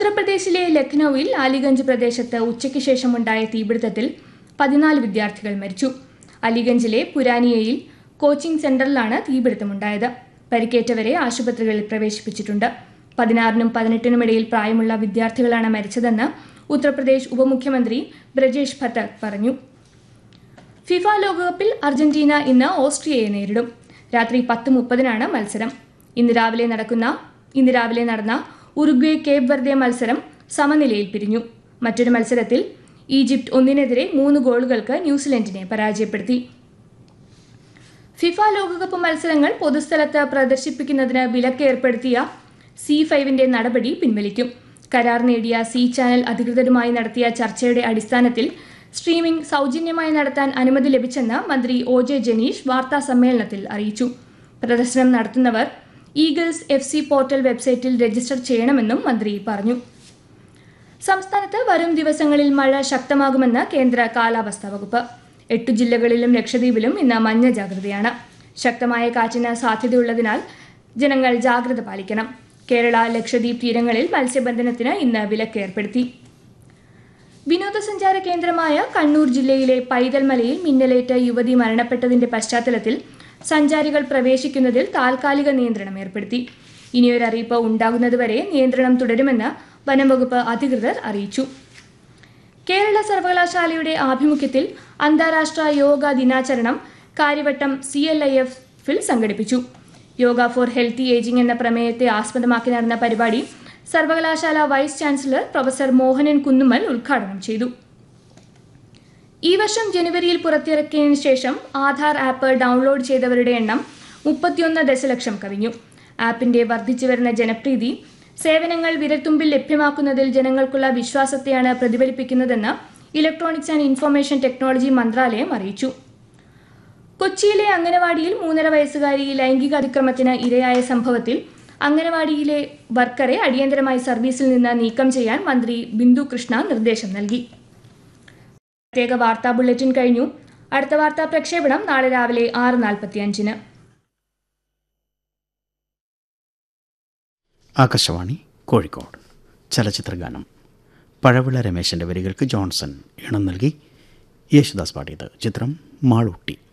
ഉത്തർപ്രദേശിലെ ലഖ്നൌവിൽ അലിഗഞ്ച് പ്രദേശത്ത് ഉച്ചയ്ക്ക് ശേഷമുണ്ടായ തീപിടുത്തത്തിൽ പതിനാല് വിദ്യാർത്ഥികൾ മരിച്ചു അലിഗഞ്ചിലെ പുരാനിയയിൽ കോച്ചിംഗ് സെന്ററിലാണ് തീപിടുത്തമുണ്ടായത് പരിക്കേറ്റവരെ ആശുപത്രികളിൽ പ്രവേശിപ്പിച്ചിട്ടുണ്ട് പതിനാറിനും പതിനെട്ടിനും ഇടയിൽ പ്രായമുള്ള വിദ്യാർത്ഥികളാണ് മരിച്ചതെന്ന് ഉത്തർപ്രദേശ് ഉപമുഖ്യമന്ത്രി ബ്രജേഷ് ഭത്തക് പറഞ്ഞു ഫിഫ ലോകകപ്പിൽ അർജന്റീന ഇന്ന് ഓസ്ട്രിയയെ നേരിടും രാത്രി പത്ത് മുപ്പതിനാണ് മത്സരം ഇന്ന് രാവിലെ നടക്കുന്ന ഇന്ന് രാവിലെ നടന്ന ഉറുഗ്വേ കേപ്പ് വെർദെ മത്സരം സമനിലയിൽ പിരിഞ്ഞു മറ്റൊരു മത്സരത്തിൽ ഈജിപ്ത് ഒന്നിനെതിരെ മൂന്ന് ഗോളുകൾക്ക് ന്യൂസിലൻഡിനെ പരാജയപ്പെടുത്തി ഫിഫ ലോകകപ്പ് മത്സരങ്ങൾ പൊതുസ്ഥലത്ത് പ്രദർശിപ്പിക്കുന്നതിന് വിലക്ക് ഏർപ്പെടുത്തിയ സി ഫൈവിന്റെ നടപടി പിൻവലിക്കും കരാർ നേടിയ സി ചാനൽ അധികൃതരുമായി നടത്തിയ ചർച്ചയുടെ അടിസ്ഥാനത്തിൽ സ്ട്രീമിംഗ് സൗജന്യമായി നടത്താൻ അനുമതി ലഭിച്ചെന്ന് മന്ത്രി ഒ ജെ ജനീഷ് വാർത്താ സമ്മേളനത്തിൽ അറിയിച്ചു പ്രദർശനം നടത്തുന്നവർ ഈഗിൾസ് എഫ് സി പോർട്ടൽ വെബ്സൈറ്റിൽ രജിസ്റ്റർ ചെയ്യണമെന്നും മന്ത്രി പറഞ്ഞു സംസ്ഥാനത്ത് വരും ദിവസങ്ങളിൽ മഴ ശക്തമാകുമെന്ന് കേന്ദ്ര കാലാവസ്ഥാ വകുപ്പ് എട്ടു ജില്ലകളിലും ലക്ഷദ്വീപിലും ഇന്ന് മഞ്ഞ ജാഗ്രതയാണ് ശക്തമായ കാറ്റിന് സാധ്യതയുള്ളതിനാൽ ജനങ്ങൾ ജാഗ്രത പാലിക്കണം കേരള ലക്ഷദ്വീപ് തീരങ്ങളിൽ മത്സ്യബന്ധനത്തിന് ഇന്ന് വിലക്ക് ഏർപ്പെടുത്തി വിനോദസഞ്ചാര കേന്ദ്രമായ കണ്ണൂർ ജില്ലയിലെ പൈതൽമലയിൽ മിന്നലേറ്റ് യുവതി മരണപ്പെട്ടതിന്റെ പശ്ചാത്തലത്തിൽ സഞ്ചാരികൾ പ്രവേശിക്കുന്നതിൽ താൽക്കാലിക നിയന്ത്രണം ഏർപ്പെടുത്തി ഇനിയൊരു അറിയിപ്പ് ഉണ്ടാകുന്നതുവരെ നിയന്ത്രണം തുടരുമെന്ന് വനംവകുപ്പ് അധികൃതർ അറിയിച്ചു കേരള സർവകലാശാലയുടെ ആഭിമുഖ്യത്തിൽ അന്താരാഷ്ട്ര യോഗ ദിനാചരണം കാര്യവട്ടം സി എൽ ഐ എഫിൽ സംഘടിപ്പിച്ചു യോഗ ഫോർ ഹെൽത്തി ഏജിംഗ് എന്ന പ്രമേയത്തെ ആസ്പദമാക്കി നടന്ന പരിപാടി സർവകലാശാല vice chancellor professor Mohanan Kunnummal ഉദ്ഘാടനം ചെയ്തു ഈ വർഷം ജനുവരിയിൽ പുറത്തിറക്കിയതിനു ശേഷം ആധാർ ആപ്പ് ഡൗൺലോഡ് ചെയ്തവരുടെ എണ്ണം മുപ്പത്തിയൊന്ന് ദശലക്ഷം കവിഞ്ഞു ആപ്പിന്റെ വർദ്ധിച്ചു വരുന്ന ജനപ്രീതി സേവനങ്ങൾ വിരൽത്തുമ്പിൽ ലഭ്യമാക്കുന്നതിൽ ജനങ്ങൾക്കുള്ള വിശ്വാസത്തെയാണ് പ്രതിഫലിപ്പിക്കുന്നതെന്ന് ഇലക്ട്രോണിക്സ് ആൻഡ് ഇൻഫർമേഷൻ ടെക്നോളജി മന്ത്രാലയം അറിയിച്ചു കൊച്ചിയിലെ അംഗനവാടിയിൽ മൂന്നര വയസ്സുകാരി ലൈംഗിക അതിക്രമത്തിന് ഇരയായ സംഭവത്തിൽ അംഗനവാടിയിലെ വർക്കറെ അടിയന്തരമായി സർവീസിൽ നിന്ന് നീക്കം ചെയ്യാൻ മന്ത്രി ബിന്ദു കൃഷ്ണ നിർദ്ദേശം നൽകി പ്രത്യേക വാർത്താ ബുള്ളറ്റിൻ കഴിഞ്ഞു അടുത്ത വാർത്താ പ്രക്ഷേപണം നാളെ രാവിലെ ആറ് നാൽപ്പത്തിയഞ്ചിന് ആകാശവാണി കോഴിക്കോട് ചലച്ചിത്രഗാനം പഴവിള രമേശൻ്റെ വരികൾക്ക് ജോൺസൺ ഇണം നൽകി യേശുദാസ് പാടിയത് ചിത്രം മാളൂട്ടി